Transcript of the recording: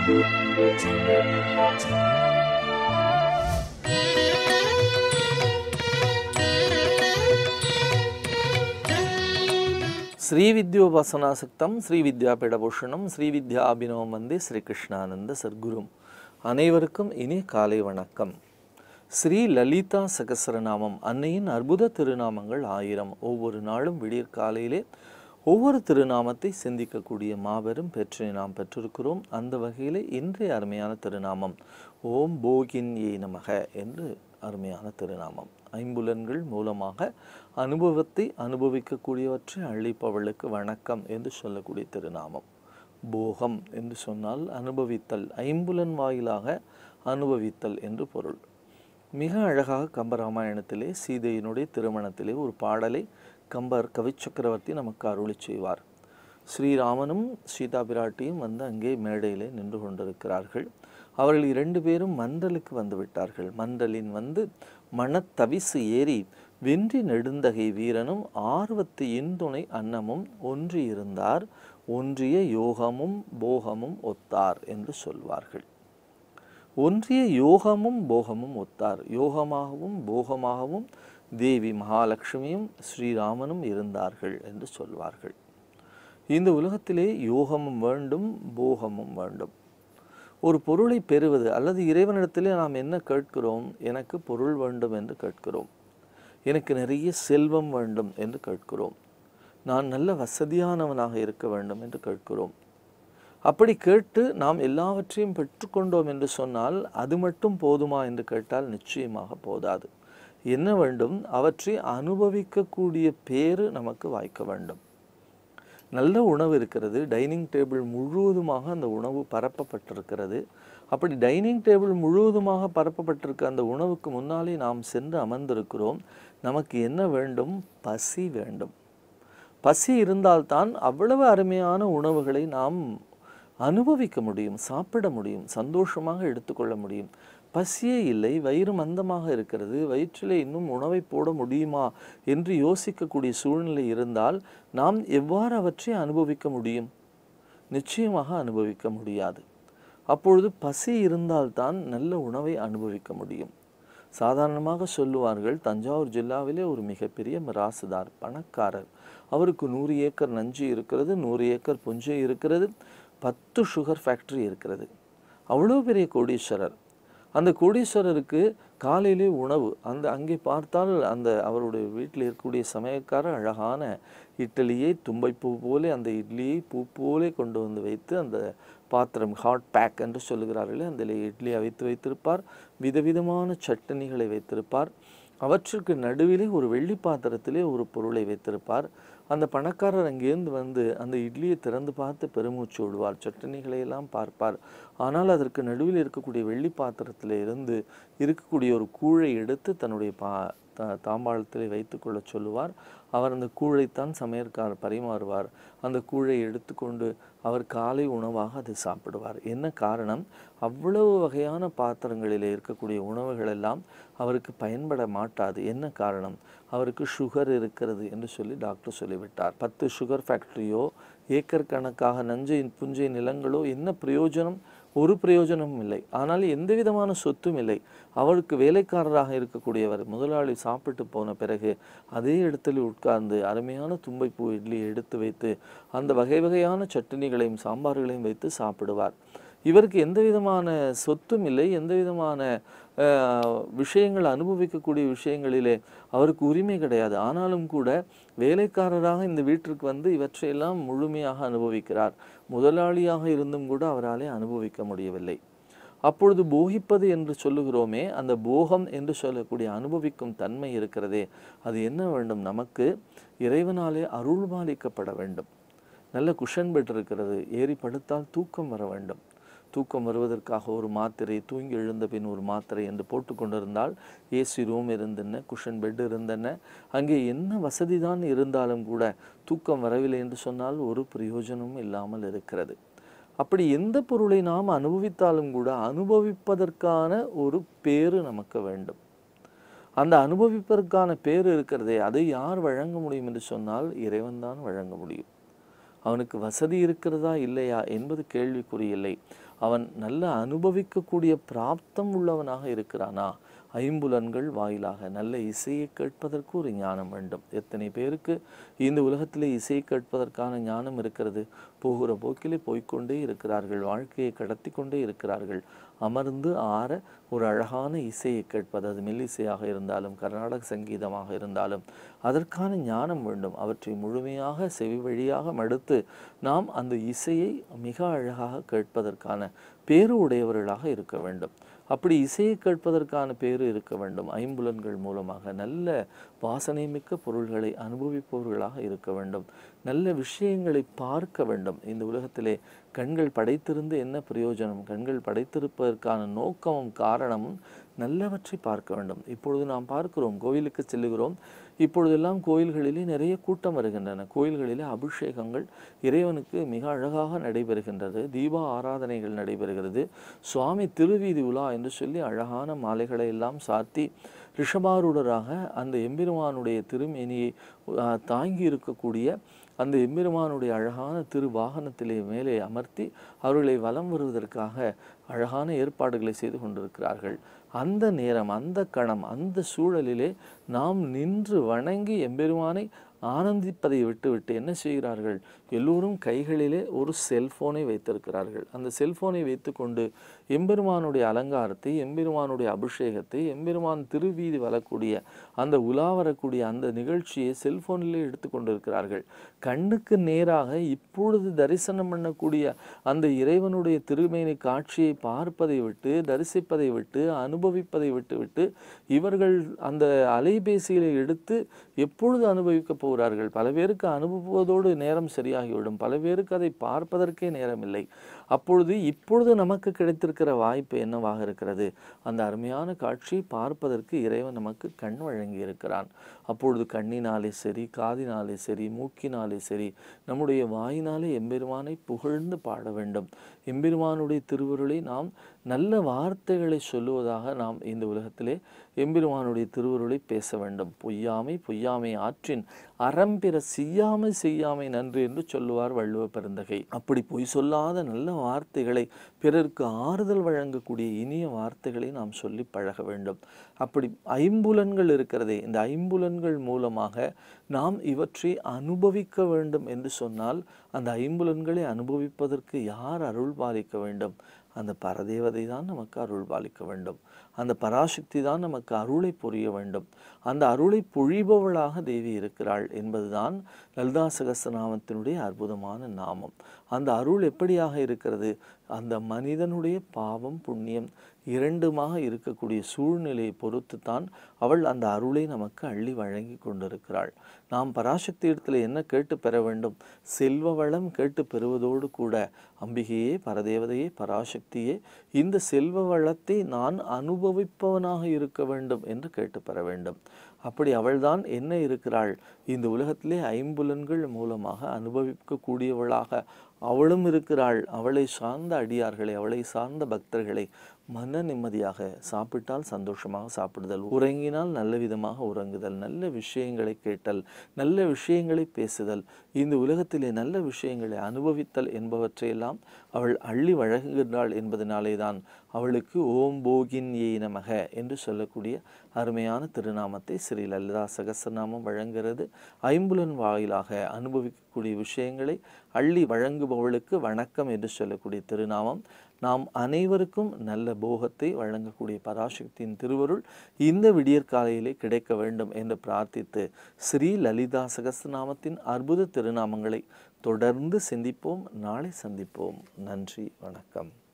శ్రీ విద్యోపాసనాసక్తం శ్ரீ வித்யாபீடபூஷணம் ஸ்ரீ வித்யா அபினவம் வந்தே ஸ்ரீ கிருஷ்ணானந்த சர்க்குரும் அனைவருக்கும் இனி காலை வணக்கம் ஸ்ரீ லலிதா சகசரநாமம் அன்னையின் அற்புத திருநாமங்கள் ஆயிரம் ஒவ்வொரு நாளும் விடியற் காலையிலே ஒவ்வொரு திருநாமத்தை சிந்திக்கக்கூடிய மாபெரும் பெற்றினை நாம் பெற்றிருக்கிறோம் அந்த வகையிலே இன்றைய அருமையான திருநாமம் ஓம் போகின் ஏ நமக என்று அருமையான திருநாமம் ஐம்புலன்கள் மூலமாக அனுபவத்தை அனுபவிக்கக்கூடியவற்றை அழிப்பவளுக்கு வணக்கம் என்று சொல்லக்கூடிய திருநாமம் போகம் என்று சொன்னால் அனுபவித்தல் ஐம்புலன் வாயிலாக அனுபவித்தல் என்று பொருள் மிக அழகாக கம்பராமாயணத்திலே சீதையினுடைய திருமணத்திலே ஒரு பாடலை கம்பர் கவிச்சக்கரவர்த்தி நமக்கு அருளி செய்வார் ஸ்ரீராமனும் சீதா பிராட்டியும் வந்து அங்கே மேடையிலே நின்று கொண்டிருக்கிறார்கள் அவர்கள் இரண்டு பேரும் மண்டலுக்கு வந்து விட்டார்கள் மண்டலின் வந்து மனத்தவிசு ஏறி வென்றி நெடுந்தகை வீரனும் ஆர்வத்து இன்துணை அன்னமும் ஒன்றி இருந்தார் ஒன்றிய யோகமும் போகமும் ஒத்தார் என்று சொல்வார்கள் ஒன்றிய யோகமும் போகமும் ஒத்தார் யோகமாகவும் போகமாகவும் தேவி மகாலட்சுமியும் ஸ்ரீராமனும் இருந்தார்கள் என்று சொல்வார்கள் இந்த உலகத்திலே யோகமும் வேண்டும் போகமும் வேண்டும் ஒரு பொருளை பெறுவது அல்லது இறைவனிடத்திலே நாம் என்ன கேட்கிறோம் எனக்கு பொருள் வேண்டும் என்று கேட்கிறோம் எனக்கு நிறைய செல்வம் வேண்டும் என்று கேட்கிறோம் நான் நல்ல வசதியானவனாக இருக்க வேண்டும் என்று கேட்கிறோம் அப்படி கேட்டு நாம் எல்லாவற்றையும் பெற்றுக்கொண்டோம் என்று சொன்னால் அது மட்டும் போதுமா என்று கேட்டால் நிச்சயமாக போதாது என்ன வேண்டும் அவற்றை அனுபவிக்கக்கூடிய பேரு நமக்கு வாய்க்க வேண்டும் நல்ல உணவு இருக்கிறது டைனிங் டேபிள் முழுவதுமாக அந்த உணவு பரப்பப்பட்டிருக்கிறது அப்படி டைனிங் டேபிள் முழுவதுமாக பரப்பப்பட்டிருக்க அந்த உணவுக்கு முன்னாலே நாம் சென்று அமர்ந்திருக்கிறோம் நமக்கு என்ன வேண்டும் பசி வேண்டும் பசி இருந்தால்தான் அவ்வளவு அருமையான உணவுகளை நாம் அனுபவிக்க முடியும் சாப்பிட முடியும் சந்தோஷமாக எடுத்துக்கொள்ள முடியும் பசியே இல்லை வயிறு மந்தமாக இருக்கிறது வயிற்றிலே இன்னும் உணவை போட முடியுமா என்று யோசிக்கக்கூடிய சூழ்நிலை இருந்தால் நாம் எவ்வாறு அவற்றை அனுபவிக்க முடியும் நிச்சயமாக அனுபவிக்க முடியாது அப்பொழுது பசி இருந்தால்தான் நல்ல உணவை அனுபவிக்க முடியும் சாதாரணமாக சொல்லுவார்கள் தஞ்சாவூர் ஜில்லாவிலே ஒரு மிகப்பெரிய மிராசுதார் பணக்காரர் அவருக்கு நூறு ஏக்கர் நஞ்சு இருக்கிறது நூறு ஏக்கர் புஞ்சை இருக்கிறது பத்து சுகர் ஃபேக்டரி இருக்கிறது அவ்வளோ பெரிய கோடீஸ்வரர் அந்த கோடீஸ்வரருக்கு காலையிலே உணவு அந்த அங்கே பார்த்தால் அந்த அவருடைய வீட்டில் இருக்கக்கூடிய சமயக்காரர் அழகான இட்லியை தும்பைப்பூ போலே அந்த இட்லியை பூ போலே கொண்டு வந்து வைத்து அந்த பாத்திரம் ஹாட் பேக் என்று சொல்லுகிறார்களே அந்த இட்லியை வைத்து வைத்திருப்பார் விதவிதமான சட்டனிகளை வைத்திருப்பார் அவற்றிற்கு நடுவிலே ஒரு வெள்ளி பாத்திரத்திலே ஒரு பொருளை வைத்திருப்பார் அந்த பணக்காரர் அங்கேருந்து வந்து அந்த இட்லியை திறந்து பார்த்து பெருமூச்சு விடுவார் சட்டனிகளை எல்லாம் பார்ப்பார் ஆனால் அதற்கு நடுவில் இருக்கக்கூடிய வெள்ளி பாத்திரத்தில் இருந்து இருக்கக்கூடிய ஒரு கூழை எடுத்து தன்னுடைய பா த தாம்பாளத்தில் வைத்துக்கொள்ள சொல்லுவார் அவர் அந்த கூழைத்தான் சமையற்காரர் பரிமாறுவார் அந்த கூழை எடுத்துக்கொண்டு அவர் காலை உணவாக அதை சாப்பிடுவார் என்ன காரணம் அவ்வளவு வகையான பாத்திரங்களில் இருக்கக்கூடிய உணவுகள் எல்லாம் அவருக்கு பயன்பட மாட்டாது என்ன காரணம் அவருக்கு சுகர் இருக்கிறது என்று சொல்லி டாக்டர் சொல்லிவிட்டார் பத்து சுகர் ஃபேக்டரியோ ஏக்கர் கணக்காக நஞ்சை புஞ்சை நிலங்களோ என்ன பிரயோஜனம் ஒரு பிரயோஜனமும் இல்லை ஆனால் எந்த விதமான சொத்தும் இல்லை அவருக்கு வேலைக்காரராக இருக்கக்கூடியவர் முதலாளி சாப்பிட்டு போன பிறகு அதே இடத்தில் உட்கார்ந்து அருமையான தும்பைப்பூ இட்லி எடுத்து வைத்து அந்த வகை வகையான சட்னிகளையும் சாம்பார்களையும் வைத்து சாப்பிடுவார் இவருக்கு எந்த விதமான சொத்தும் இல்லை எந்த விதமான விஷயங்கள் அனுபவிக்கக்கூடிய விஷயங்களிலே அவருக்கு உரிமை கிடையாது ஆனாலும் கூட வேலைக்காரராக இந்த வீட்டிற்கு வந்து இவற்றையெல்லாம் முழுமையாக அனுபவிக்கிறார் முதலாளியாக இருந்தும் கூட அவராலே அனுபவிக்க முடியவில்லை அப்பொழுது போகிப்பது என்று சொல்லுகிறோமே அந்த போகம் என்று சொல்லக்கூடிய அனுபவிக்கும் தன்மை இருக்கிறதே அது என்ன வேண்டும் நமக்கு இறைவனாலே அருள்பாலிக்கப்பட வேண்டும் நல்ல குஷன் பெட் இருக்கிறது ஏறி படுத்தால் தூக்கம் வர வேண்டும் தூக்கம் வருவதற்காக ஒரு மாத்திரை தூங்கி எழுந்த பின் ஒரு மாத்திரை என்று போட்டு கொண்டிருந்தால் ஏசி ரூம் இருந்தன குஷன் பெட் இருந்தன அங்கே என்ன வசதி தான் இருந்தாலும் கூட தூக்கம் வரவில்லை என்று சொன்னால் ஒரு பிரயோஜனமும் இல்லாமல் இருக்கிறது அப்படி எந்த பொருளை நாம் அனுபவித்தாலும் கூட அனுபவிப்பதற்கான ஒரு பேரு நமக்கு வேண்டும் அந்த அனுபவிப்பதற்கான பேர் இருக்கிறதே அதை யார் வழங்க முடியும் என்று சொன்னால் இறைவன் தான் வழங்க முடியும் அவனுக்கு வசதி இருக்கிறதா இல்லையா என்பது கேள்விக்குறி இல்லை அவன் நல்ல அனுபவிக்கக்கூடிய பிராப்தம் உள்ளவனாக இருக்கிறானா ஐம்புலன்கள் வாயிலாக நல்ல இசையை கேட்பதற்கு ஒரு ஞானம் வேண்டும் எத்தனை பேருக்கு இந்த உலகத்திலே இசையை கேட்பதற்கான ஞானம் இருக்கிறது போகிற போக்கிலே போய்க்கொண்டே இருக்கிறார்கள் வாழ்க்கையை கடத்தி கொண்டே இருக்கிறார்கள் அமர்ந்து ஆற ஒரு அழகான இசையை கேட்பது அது மெல்லிசையாக இருந்தாலும் கர்நாடக சங்கீதமாக இருந்தாலும் அதற்கான ஞானம் வேண்டும் அவற்றை முழுமையாக செவி வழியாக மடுத்து நாம் அந்த இசையை மிக அழகாக கேட்பதற்கான பேரு உடையவர்களாக இருக்க வேண்டும் அப்படி இசையை கேட்பதற்கான பேரு இருக்க வேண்டும் ஐம்புலன்கள் மூலமாக நல்ல வாசனைமிக்க பொருள்களை அனுபவிப்பவர்களாக இருக்க வேண்டும் நல்ல விஷயங்களை பார்க்க வேண்டும் இந்த உலகத்திலே கண்கள் படைத்திருந்து என்ன பிரயோஜனம் கண்கள் படைத்திருப்பதற்கான நோக்கமும் காரணமும் நல்லவற்றை பார்க்க வேண்டும் இப்பொழுது நாம் பார்க்கிறோம் கோயிலுக்கு செல்லுகிறோம் இப்பொழுதெல்லாம் கோயில்களிலே நிறைய கூட்டம் வருகின்றன கோயில்களிலே அபிஷேகங்கள் இறைவனுக்கு மிக அழகாக நடைபெறுகின்றது தீப ஆராதனைகள் நடைபெறுகிறது சுவாமி திருவீதி உலா என்று சொல்லி அழகான மாலைகளை எல்லாம் சாத்தி ரிஷபாரூடராக அந்த எம்பெருமானுடைய திருமேனியை ஆஹ், தாங்கி இருக்கக்கூடிய அந்த எம்பெருமானுடைய அழகான திரு வாகனத்திலே மேலே அமர்த்தி அவர்களை வலம் வருவதற்காக அழகான ஏற்பாடுகளை செய்து கொண்டிருக்கிறார்கள் அந்த நேரம் அந்த கணம் அந்த சூழலிலே நாம் நின்று வணங்கி எம்பெருமானை ஆனந்திப்பதை விட்டுவிட்டு என்ன செய்கிறார்கள் எல்லோரும் கைகளிலே ஒரு செல்போனை வைத்திருக்கிறார்கள் அந்த செல்போனை வைத்துக்கொண்டு எம்பெருமானுடைய அலங்காரத்தை எம்பெருமானுடைய அபிஷேகத்தை எம்பெருமான் திருவீதி வரக்கூடிய அந்த உலா வரக்கூடிய அந்த நிகழ்ச்சியை செல்போனிலே எடுத்து கொண்டிருக்கிறார்கள் கண்ணுக்கு நேராக இப்பொழுது தரிசனம் பண்ணக்கூடிய அந்த இறைவனுடைய திருமேனி காட்சியை பார்ப்பதை விட்டு தரிசிப்பதை விட்டு அனுபவிப்பதை விட்டுவிட்டு இவர்கள் அந்த அலைபேசியில எடுத்து எப்பொழுது அனுபவிக்க போகிறார்கள் பல பேருக்கு அனுபவிப்பதோடு நேரம் சரியாகிவிடும் பல பேருக்கு அதை பார்ப்பதற்கே நேரமில்லை அப்பொழுது இப்பொழுது நமக்கு கிடைத்திருக்கிற வாய்ப்பு என்னவாக இருக்கிறது அந்த அருமையான காட்சியை பார்ப்பதற்கு இறைவன் நமக்கு கண் வழங்கி இருக்கிறான் அப்பொழுது கண்ணினாலே சரி காதினாலே சரி மூக்கினாலே சரி நம்முடைய வாயினாலே எம்பெருமானை புகழ்ந்து பாட வேண்டும் எம்பெருமானுடைய திருவருளை நாம் நல்ல வார்த்தைகளை சொல்லுவதாக நாம் இந்த உலகத்திலே எம்பெருமானுடைய திருவருளை பேச வேண்டும் பொய்யாமை பொய்யாமை ஆற்றின் அறம்பிற செய்யாமை செய்யாமை நன்று என்று சொல்லுவார் வள்ளுவ பெருந்தகை அப்படி பொய் சொல்லாத நல்ல வார்த்தைகளை பிறருக்கு ஆறுதல் வழங்கக்கூடிய இனிய வார்த்தைகளை நாம் சொல்லி பழக வேண்டும் அப்படி ஐம்புலன்கள் இருக்கிறதே இந்த ஐம்புலன்கள் மூலமாக நாம் இவற்றை அனுபவிக்க வேண்டும் என்று சொன்னால் அந்த ஐம்புலன்களை அனுபவிப்பதற்கு யார் அருள் பாலிக்க வேண்டும் அந்த பரதேவதை தான் நமக்கு அருள் பாலிக்க வேண்டும் அந்த பராசக்தி தான் நமக்கு அருளை புரிய வேண்டும் அந்த அருளை பொழிபவளாக தேவி இருக்கிறாள் என்பதுதான் லலிதா சகஸ்ரநாமத்தினுடைய அற்புதமான நாமம் அந்த அருள் எப்படியாக இருக்கிறது அந்த மனிதனுடைய பாவம் புண்ணியம் இரண்டுமாக இருக்கக்கூடிய சூழ்நிலையை பொறுத்து தான் அவள் அந்த அருளை நமக்கு அள்ளி வழங்கி கொண்டிருக்கிறாள் நாம் பராசக்தி இடத்துல என்ன கேட்டு பெற வேண்டும் செல்வ வளம் கேட்டு பெறுவதோடு கூட அம்பிகையே பரதேவதையே பராசக்தியே இந்த செல்வ வளத்தை நான் அனுபவிப்பவனாக இருக்க வேண்டும் என்று கேட்டு பெற வேண்டும் அப்படி அவள்தான் என்ன இருக்கிறாள் இந்த உலகத்திலே ஐம்புலன்கள் மூலமாக அனுபவிக்கக்கூடியவளாக அவளும் இருக்கிறாள் அவளை சார்ந்த அடியார்களை அவளை சார்ந்த பக்தர்களை மன நிம்மதியாக சாப்பிட்டால் சந்தோஷமாக சாப்பிடுதல் உறங்கினால் நல்ல விதமாக உறங்குதல் நல்ல விஷயங்களை கேட்டல் நல்ல விஷயங்களை பேசுதல் இந்த உலகத்திலே நல்ல விஷயங்களை அனுபவித்தல் என்பவற்றையெல்லாம் அவள் அள்ளி வழங்குகின்றாள் என்பதனாலே தான் அவளுக்கு ஓம் போகின் ஏய் நமக என்று சொல்லக்கூடிய அருமையான திருநாமத்தை ஸ்ரீ லலிதா சகசநாமம் வழங்குகிறது ஐம்புலன் வாயிலாக அனுபவிக்கக்கூடிய விஷயங்களை அள்ளி வழங்குபவளுக்கு வணக்கம் என்று சொல்லக்கூடிய திருநாமம் நாம் அனைவருக்கும் நல்ல போகத்தை வழங்கக்கூடிய பராசக்தியின் திருவருள் இந்த விடியற்காலையிலே கிடைக்க வேண்டும் என்று பிரார்த்தித்து ஸ்ரீ லலிதா சகஸ்ரநாமத்தின் அற்புத திருநாமங்களை தொடர்ந்து சிந்திப்போம் நாளை சந்திப்போம் நன்றி வணக்கம்